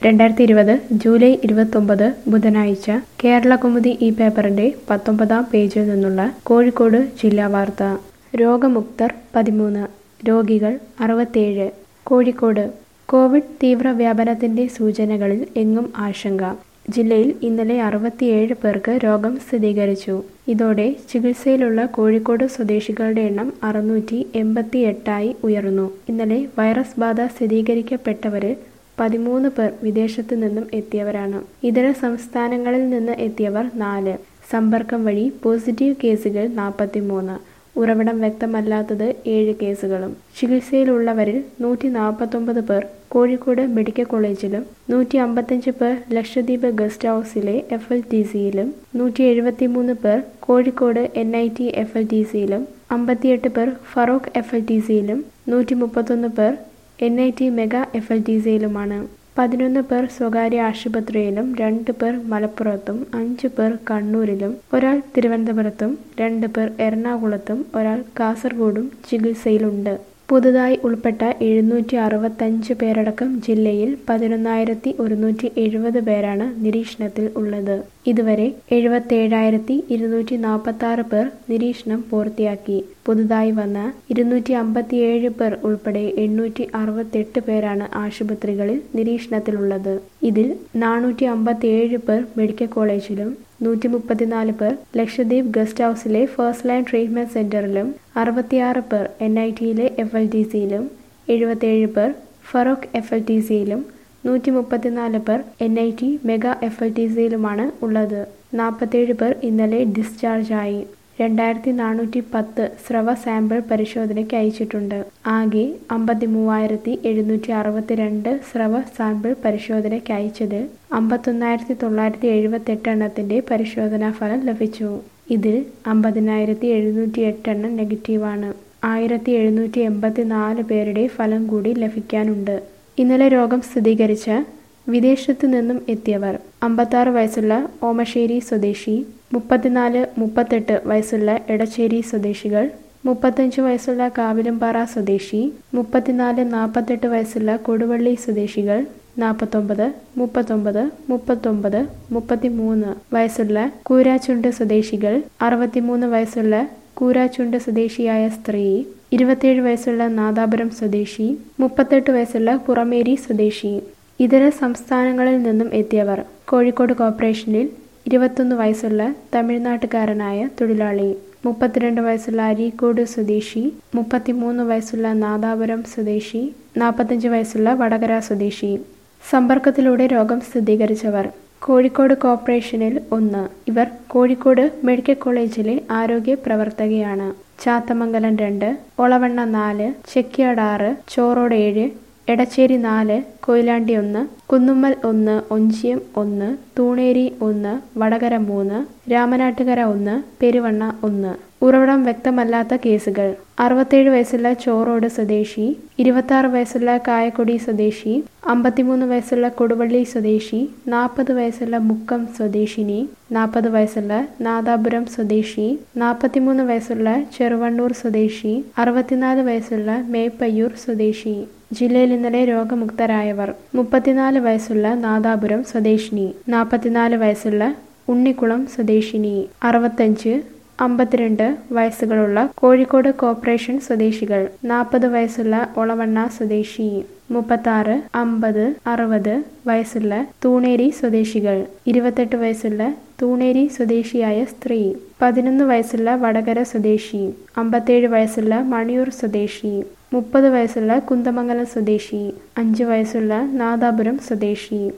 രണ്ടായിരത്തി ഇരുപത് ജൂലൈ ഇരുപത്തൊമ്പത് ബുധനാഴ്ച കേരളകൗമുദി ഈ പേപ്പറിന്റെ പത്തൊമ്പതാം പേജിൽ നിന്നുള്ള കോഴിക്കോട് ജില്ലാ വാർത്ത രോഗമുക്തർ പതിമൂന്ന് രോഗികൾ അറുപത്തേഴ് കോഴിക്കോട് കോവിഡ് തീവ്രവ്യാപനത്തിന്റെ സൂചനകളിൽ എങ്ങും ആശങ്ക ജില്ലയിൽ ഇന്നലെ അറുപത്തിയേഴ് പേർക്ക് രോഗം സ്ഥിരീകരിച്ചു ഇതോടെ ചികിത്സയിലുള്ള കോഴിക്കോട് സ്വദേശികളുടെ എണ്ണം അറുന്നൂറ്റി എൺപത്തി എട്ടായി ഉയർന്നു ഇന്നലെ വൈറസ് ബാധ സ്ഥിരീകരിക്കപ്പെട്ടവരിൽ പതിമൂന്ന് പേർ വിദേശത്തു നിന്നും എത്തിയവരാണ് ഇതര സംസ്ഥാനങ്ങളിൽ നിന്ന് എത്തിയവർ നാല് സമ്പർക്കം വഴി പോസിറ്റീവ് കേസുകൾ നാൽപ്പത്തിമൂന്ന് ഉറവിടം വ്യക്തമല്ലാത്തത് ഏഴ് കേസുകളും ചികിത്സയിലുള്ളവരിൽ നൂറ്റി നാൽപ്പത്തൊമ്പത് പേർ കോഴിക്കോട് മെഡിക്കൽ കോളേജിലും നൂറ്റി അമ്പത്തഞ്ച് പേർ ലക്ഷദ്വീപ് ഗസ്റ്റ് ഹൗസിലെ എഫ് എൽ ടി സിയിലും നൂറ്റി എഴുപത്തിമൂന്ന് പേർ Kozhikode N I T F L T സിയിലും അമ്പത്തിയെട്ട് പേർ ഫറൂഖ് എഫ് എൽ ടി സിയിലും നൂറ്റി മുപ്പത്തൊന്ന് പേർ N I T mega F L T സിയിലുമാണ് പതിനൊന്ന് പേർ സ്വകാര്യ ആശുപത്രിയിലും രണ്ട് പേർ മലപ്പുറത്തും അഞ്ച് പേർ കണ്ണൂരിലും ഒരാൾ തിരുവനന്തപുരത്തും രണ്ട് പേർ എറണാകുളത്തും ഒരാൾ കാസർഗോഡും ചികിത്സയിലുണ്ട് പുതുതായി ഉൾപ്പെട്ട എഴുന്നൂറ്റി അറുപത്തഞ്ച് പേരടക്കം ജില്ലയിൽ പതിനൊന്നായിരത്തി ഒരുന്നൂറ്റി എഴുപത് പേരാണ് നിരീക്ഷണത്തിൽ ഉള്ളത് ഇതുവരെ എഴുപത്തേഴായിരത്തി ഇരുന്നൂറ്റി നാൽപ്പത്തി ആറ് പേർ നിരീക്ഷണം പൂർത്തിയാക്കി പുതുതായി വന്ന ഇരുന്നൂറ്റി അമ്പത്തിയേഴ് പേർ ഉൾപ്പെടെ എണ്ണൂറ്റി അറുപത്തെട്ട് പേരാണ് ആശുപത്രികളിൽ നിരീക്ഷണത്തിലുള്ളത് ഇതിൽ നാനൂറ്റി അമ്പത്തിയേഴ് പേർ മെഡിക്കൽ കോളേജിലും നൂറ്റി മുപ്പത്തിനാല് പേർ ലക്ഷദ്വീപ് ഗസ്റ്റ് ഹൗസിലെ ഫസ്റ്റ് ലൈൻ ട്രീറ്റ്മെന്റ് സെന്ററിലും അറുപത്തിയാറ് പേർ എൻ ഐ ടിയിലെ എഫ് എൽ ടി സിയിലും എഴുപത്തേഴ് പേർ ഫറൂഖ് എഫ് എൽ ടി സിയിലും നൂറ്റി മുപ്പത്തിനാല് പേർ N I T mega F L T സിയിലുമാണ് ഉള്ളത് നാൽപ്പത്തേഴ് പേർ ഇന്നലെ ഡിസ്ചാർജായി രണ്ടായിരത്തി നാനൂറ്റി പത്ത് സ്രവ സാമ്പിൾ പരിശോധനയ്ക്ക് അയച്ചിട്ടുണ്ട് ആകെ അമ്പത്തി മൂവായിരത്തി എഴുന്നൂറ്റി അറുപത്തിരണ്ട് സ്രവ സാമ്പിൾ പരിശോധനയ്ക്ക് അയച്ചത് അമ്പത്തൊന്നായിരത്തി തൊള്ളായിരത്തി എഴുപത്തെട്ട് എണ്ണത്തിന്റെ പരിശോധനാ ഫലം ലഭിച്ചു ഇതിൽ അമ്പതിനായിരത്തി എഴുന്നൂറ്റി എട്ടെണ്ണം നെഗറ്റീവാണ് ആയിരത്തി എഴുന്നൂറ്റി എൺപത്തി നാല് പേരുടെ ഫലം കൂടി ലഭിക്കാനുണ്ട് ഇന്നലെ രോഗം സ്ഥിരീകരിച്ച വിദേശത്തു നിന്നും എത്തിയവർ അമ്പത്താറ് വയസ്സുള്ള ഓമശ്ശേരി സ്വദേശി മുപ്പത്തിനാല് മുപ്പത്തെട്ട് വയസ്സുള്ള എടച്ചേരി സ്വദേശികൾ മുപ്പത്തഞ്ച് വയസ്സുള്ള കാവിലുംപാറ സ്വദേശി മുപ്പത്തിനാല് നാൽപ്പത്തെട്ട് വയസ്സുള്ള കൊടുവള്ളി സ്വദേശികൾ നാൽപ്പത്തൊമ്പത് മുപ്പത്തൊമ്പത് മുപ്പത്തൊമ്പത് മുപ്പത്തിമൂന്ന് വയസ്സുള്ള കൂരാച്ചുണ്ട് സ്വദേശികൾ അറുപത്തിമൂന്ന് വയസ്സുള്ള കൂരാച്ചുണ്ട് സ്വദേശിയായ സ്ത്രീ ഇരുപത്തിയേഴ് വയസ്സുള്ള നാദാപുരം സ്വദേശി മുപ്പത്തെട്ട് വയസ്സുള്ള പുറമേരി സ്വദേശി ഇതര സംസ്ഥാനങ്ങളിൽ നിന്നും എത്തിയവർ കോഴിക്കോട് കോർപ്പറേഷനിൽ ഇരുപത്തൊന്ന് വയസ്സുള്ള തമിഴ്നാട്ടുകാരനായ തൊഴിലാളി മുപ്പത്തിരണ്ട് വയസ്സുള്ള അരീക്കോട് സ്വദേശി മുപ്പത്തിമൂന്ന് വയസ്സുള്ള നാദാപുരം സ്വദേശി നാൽപ്പത്തഞ്ച് വയസ്സുള്ള വടകര സ്വദേശി സമ്പർക്കത്തിലൂടെ രോഗം സ്ഥിരീകരിച്ചവർ കോഴിക്കോട് കോർപ്പറേഷനിൽ ഒന്ന് ഇവർ കോഴിക്കോട് മെഡിക്കൽ കോളേജിലെ ആരോഗ്യ പ്രവർത്തകയാണ് ചാത്തമംഗലം രണ്ട് ഒളവണ്ണ നാല് ചെക്കിയാട് ആറ് ചോറോട് ഏഴ് എടച്ചേരി നാല് കൊയിലാണ്ടി ഒന്ന് കുന്നുമ്മൽ ഒന്ന് ഒഞ്ചിയം ഒന്ന് തൂണേരി ഒന്ന് വടകര മൂന്ന് രാമനാട്ടുകര ഒന്ന് പെരുവണ്ണ ഒന്ന് ഉറവിടം വ്യക്തമല്ലാത്ത കേസുകൾ അറുപത്തേഴ് വയസ്സുള്ള ചോറോട് സ്വദേശി ഇരുപത്തി വയസ്സുള്ള കായക്കൊടി സ്വദേശി അമ്പത്തിമൂന്ന് വയസ്സുള്ള കൊടുവള്ളി സ്വദേശി നാൽപ്പത് വയസ്സുള്ള മുക്കം സ്വദേശിനി നാൽപ്പത് വയസ്സുള്ള നാദാപുരം സ്വദേശി നാൽപ്പത്തിമൂന്ന് വയസ്സുള്ള ചെറുവണ്ണൂർ സ്വദേശി അറുപത്തിനാല് വയസ്സുള്ള മേപ്പയ്യൂർ സ്വദേശി ജില്ലയിൽ ഇന്നലെ രോഗമുക്തരായവർ മുപ്പത്തിനാല് വയസ്സുള്ള നാദാപുരം സ്വദേശിനി നാൽപ്പത്തിനാല് വയസ്സുള്ള ഉണ്ണിക്കുളം സ്വദേശിനി അറുപത്തഞ്ച് അമ്പത്തിരണ്ട് വയസ്സുകളുള്ള കോഴിക്കോട് കോർപ്പറേഷൻ സ്വദേശികൾ നാൽപ്പത് വയസ്സുള്ള ഒളവണ്ണ സ്വദേശി മുപ്പത്താറ് അമ്പത് അറുപത് വയസ്സുള്ള തൂണേരി സ്വദേശികൾ ഇരുപത്തെട്ട് വയസ്സുള്ള തൂണേരി സ്വദേശിയായ സ്ത്രീ പതിനൊന്ന് വയസ്സുള്ള വടകര സ്വദേശി അമ്പത്തേഴ് വയസ്സുള്ള മണിയൂർ സ്വദേശി മുപ്പത് വയസ്സുള്ള കുന്തമംഗലം സ്വദേശി അഞ്ച് വയസ്സുള്ള നാദാപുരം സ്വദേശി